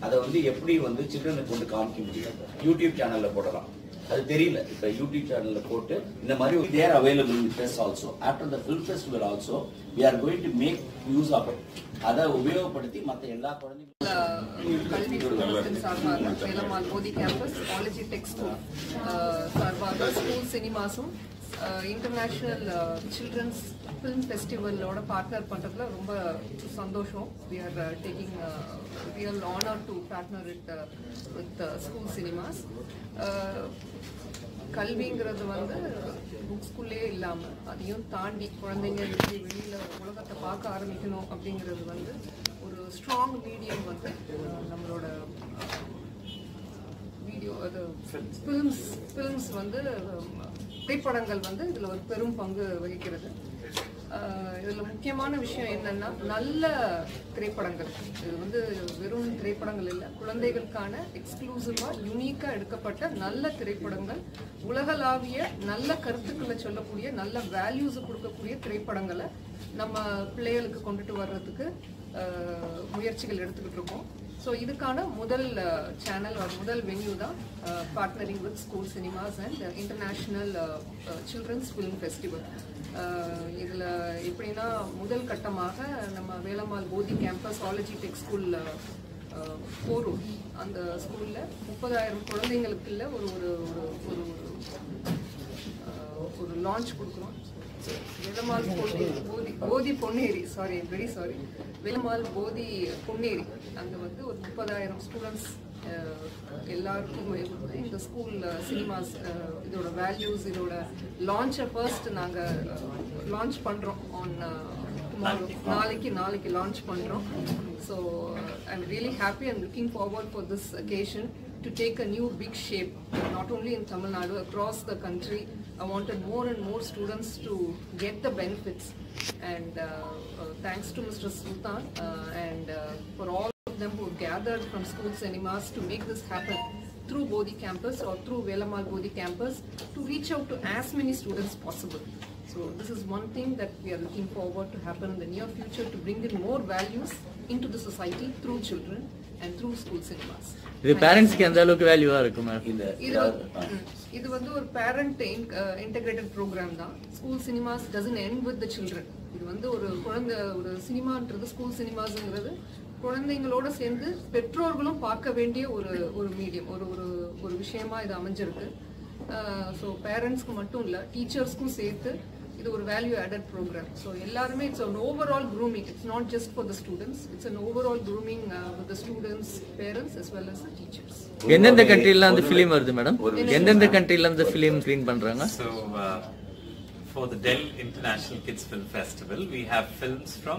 அதை வந்து எப்படி வந்து சில்ட்ரனுக்கு கொண்டு காமிக்க முடியும் யூடியூப் சேனல்ல போடலாம் அது தெரியல இப்ப யூடியூப் சேனல்ல போட்டு இந்த மாதிரி there available with us also after the film festival also we are going to make use of it அதை உபயோகப்படுத்தி மற்ற எல்லா குழந்தைங்களும் கல்வி குடும்பத்தின் சார்பாக Velammal Bodhi campus college tech school சார்பாக ஸ்கூல் சினிமாஸும் இன்டர்நேஷ்னல் சில்ட்ரன்ஸ் ஃபிலிம் ஃபெஸ்டிவலோட பார்ட்னர் பண்ணுறதுல ரொம்ப சந்தோஷம் we are taking real honour to partner it with school cinemas கல்விங்கிறது வந்து புக்ஸ்குள்ளே இல்லாமல் அதையும் தாண்டி குழந்தைங்க எப்படி வெளியில் உலகத்தை பார்க்க ஆரம்பிக்கணும் அப்படிங்கிறது வந்து ஒரு ஸ்ட்ராங் மீடியம் வந்து அஹ், நம்மளோட வீடியோ அது ஃபிலிம்ஸ் ஃபிலிம்ஸ் வந்து அஹ், திரைப்படங்கள் வந்து இதில் ஒரு பெரும் பங்கு வகிக்கிறது அஹ், இதுல முக்கியமான விஷயம் என்னன்னா நல்ல திரைப்படங்கள் இது வந்து வெறும் திரைப்படங்கள் இல்லை குழந்தைகளுக்கான எக்ஸ்க்ளூசிவா யூனிக்கா எடுக்கப்பட்ட நல்ல திரைப்படங்கள் உலகளாவிய நல்ல கருத்துக்களை சொல்லக்கூடிய நல்ல வேல்யூஸ் கொடுக்கக்கூடிய திரைப்படங்களை நம்ம பிள்ளைகளுக்கு கொண்டுட்டு வர்றதுக்கு அஹ், முயற்சிகள் எடுத்துக்கிட்டு இருக்கோம் ஸோ இதுக்கான முதல் சேனல் முதல் வென்யூ தான் partnering with school cinemas and international children's film festival இதில் எப்படின்னா முதல் கட்டமாக நம்ம வேலம்மாள் போதி கேம்பஸ் ஆலஜி டெக் ஸ்கூலில் போரூர் அந்த ஸ்கூலில் முப்பதாயிரம் குழந்தைங்களுக்குள்ள ஒரு ஒரு ஒரு ஒரு ஒரு அஹ், ஒரு லான்ச் கொடுக்குறோம் Velammal Ponneri Bodhi Bodhi Ponneri sorry very sorry Velammal Bodhi Ponneri அங்கே வந்து ஒரு முப்பதாயிரம் ஸ்டூடெண்ட்ஸ் எல்லாருக்கும் இந்த ஸ்கூல் சினிமாஸ் இதோட வேல்யூஸ் இதோட லான்ச்சை ஃபர்ஸ்ட் நாங்கள் லான்ச் பண்ணுறோம் ஆன் டுமாரோ நாளைக்கு நாளைக்கு லான்ச் பண்ணுறோம் so I am really happy and looking forward for this occasion to take a new big shape, not only in Tamil Nadu, across the country. I wanted more and more students to get the benefits. And uh, uh, thanks to Mr. Sultan uh, and uh, for all of them who gathered from school cinemas to make this happen through Bodhi campus or through Velamal Bodhi campus to reach out to as many students possible. So this is one thing that we are looking forward to happen in the near future to bring in more values into the society through children and through school cinemas. இது பேரண்ட்ஸ்க்கு எந்த அளவுக்கு வேல்யூவா இருக்கும் ma'am இந்த இது வந்து- ம். இது வந்து ஒரு பேரண்ட் இன்டகிரேட்டட் ப்ரோக்ராம் தான் school cinemas doesn't end with the children இது வந்து ஒரு குழந்தை ஒரு சினிமான்றது ஸ்கூல் சினிமாஸ்ங்கிறது குழந்தைங்களோட சேர்ந்து பெற்றோர்களும் பார்க்க வேண்டிய ஒரு ஒரு மீடியம் ஒரு ஒரு ஒரு விஷயமா இது அமைஞ்சிருக்கு ஸோ பேரண்ட்ஸ்க்கு மட்டும் இல்லை டீச்சர்ஸ்க்கும் சேர்த்து இது ஒரு வேல்யூ ஆடட் ப்ரோக்ராம் ஸோ எல்லாருமே it's an overall grooming it's not just for the students it's an overall grooming with the students parents as well as the teachers எந்தெந்த கண்ட்ரில அந்த ஃபிலிம் வருது மேடம் எந்தெந்த கண்ட்ரில அந்த ஃபிலிம் ஸ்கிரீன் பண்றாங்க So, uh, for the Dell International Kids Film Festival, we have films from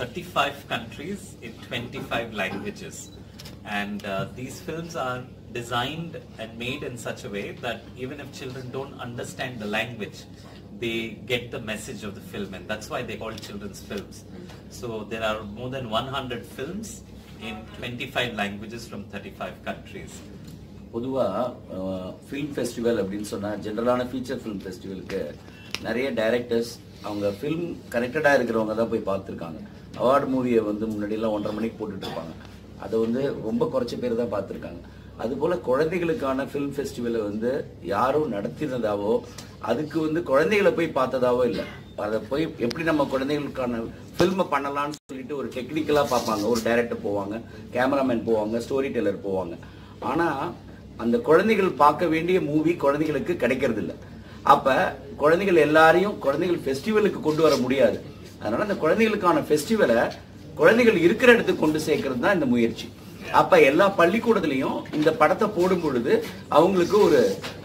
35 countries in 25 languages. And uh, these films are designed and made in such a way that even if children don't understand the language, they get the message of the film, and that's why they call children's films. So, there are more than 100 films in 25 languages from 35 countries. பொதுவா film festival அப்படின்னு சொன்னா ஜென்ரலான feature film ஃபெஸ்டிவலுக்கு நிறைய directors அவங்க film கனெக்டடாக இருக்கிறவங்க தான் போய் பார்த்துருக்காங்க award மூவியை வந்து முன்னாடியெல்லாம் ஒன்றரை மணிக்கு போட்டுட்டு இருப்பாங்க அதை வந்து ரொம்ப குறைச்ச பேர் தான் பார்த்துருக்காங்க அதுபோல குழந்தைகளுக்கான ஃபிலிம் ஃபெஸ்டிவலை வந்து யாரும் நடத்தினதாவோ அதுக்கு வந்து குழந்தைகளை போய் பார்த்ததாவோ இல்லை அதை போய் எப்படி நம்ம குழந்தைகளுக்கான ஃபில்மை பண்ணலாம்னு சொல்லிட்டு ஒரு டெக்னிக்கலாக பார்ப்பாங்க ஒரு டைரக்டர் போவாங்க கேமராமேன் போவாங்க ஸ்டோரி டெல்லர் போவாங்க ஆனா அந்த குழந்தைகள் பார்க்க வேண்டிய மூவி குழந்தைகளுக்கு கிடைக்கிறது இல்ல அப்ப குழந்தைகள் எல்லாரையும் குழந்தைகள் ஃபெஸ்டிவலுக்கு கொண்டு வர முடியாது அதனால அந்த குழந்தைகளுக்கான ஃபெஸ்டிவலை குழந்தைகள் இருக்கிற இடத்துக்கு கொண்டு சேர்க்கறது தான் இந்த முயற்சி அப்ப எல்லா பள்ளிக்கூடத்துலயும் இந்த படத்தை போடும் பொழுது அவங்களுக்கு ஒரு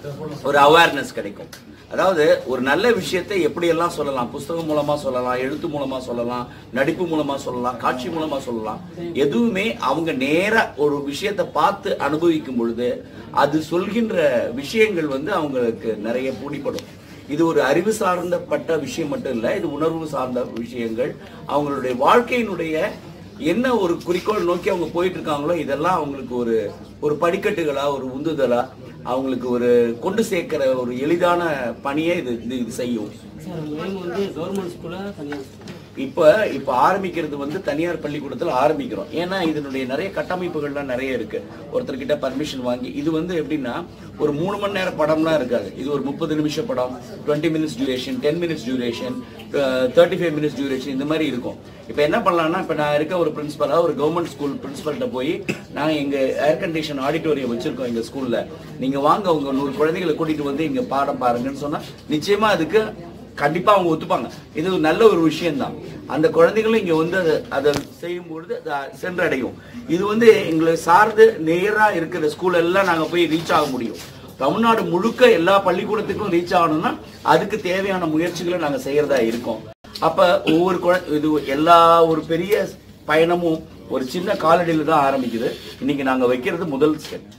ஒரு அவேர்னஸ் கிடைக்கும் அதாவது ஒரு நல்ல விஷயத்தை எப்படியெல்லாம் சொல்லலாம் புஸ்தகம் மூலமா சொல்லலாம் எழுத்து மூலமா சொல்லலாம் நடிப்பு மூலமா சொல்லலாம் காட்சி மூலமா சொல்லலாம் எதுவுமே அவங்க நேரா ஒரு விஷயத்தை பார்த்து அனுபவிக்கும் பொழுது அது சொல்கின்ற விஷயங்கள் வந்து அவங்களுக்கு நிறைய பிடிப்படும் இது ஒரு அறிவு சார்ந்தப்பட்ட விஷயம் மட்டும் இல்ல இது உணர்வு சார்ந்த விஷயங்கள் அவங்களுடைய வாழ்க்கையினுடைய என்ன ஒரு குறிக்கோள் நோக்கி அவங்க போயிட்டு இருக்காங்களோ இதெல்லாம் அவங்களுக்கு ஒரு ஒரு படிக்கட்டுகளா ஒரு உந்துதலா அவங்களுக்கு ஒரு கொண்டு சேர்க்கிற ஒரு எளிதான பணியை இது இது இது செய்யும் சார் உங்க aim வந்து கவர்மெண்ட் ஸ்கூலா தனியார் ஸ்கூலா இப்ப இப்ப ஆரம்பிக்கிறது வந்து தனியார் பள்ளிக்கூடத்துல ஆரம்பிக்கிறோம் ஏன்னா இதனுடைய நிறைய கட்டமைப்புகள்லாம் நிறைய இருக்கு ஒருத்தர்கிட்ட பர்மிஷன் வாங்கி இது வந்து எப்படின்னா ஒரு மூணு மணி நேர படம்லாம் இருக்காது இது ஒரு முப்பது நிமிஷ படம் twenty minutes duration ten minutes duration thirty five minutes duration இந்த மாதிரி இருக்கும் இப்போ என்ன பண்ணலாம்னா இப்போ நான் இருக்க ஒரு பிரின்சிபலா ஒரு கவர்மெண்ட் ஸ்கூல் பிரின்சிபல்கிட்ட போய் நாங்க எங்க ஏர் கண்டிஷன் ஆடிட்டோரியம் வச்சிருக்கோம் எங்க ஸ்கூல்ல நீங்க வாங்க உங்க நூறு குழந்தைகளை கூட்டிட்டு வந்து இங்க பாடம் பாருங்கன்னு சொன்னா நிச்சயமா அதுக்கு கண்டிப்பா அவங்க ஒத்துப்பாங்க இது ஒரு நல்ல ஒரு விஷயம்தான் அந்த குழந்தைகளும் இங்க வந்து அதை அதை செய்யும் பொழுது அது சென்றடையும் இது வந்து எங்களை சார்ந்து நேரா இருக்கிற ஸ்கூல் எல்லாம் நாங்க போய் ரீச் ஆக முடியும் தமிழ்நாடு முழுக்க எல்லா பள்ளிக்கூடத்துக்கும் ரீச் ஆகணும்னா அதுக்கு தேவையான முயற்சிகளை நாங்க செய்யறதா இருக்கோம் அப்ப ஒவ்வொரு குழ இது எல்லா ஒரு பெரிய பயணமும் ஒரு சின்ன காலடியில தான் ஆரம்பிக்குது இன்னைக்கு நாங்க வைக்கிறது முதல் ஸ்டெப்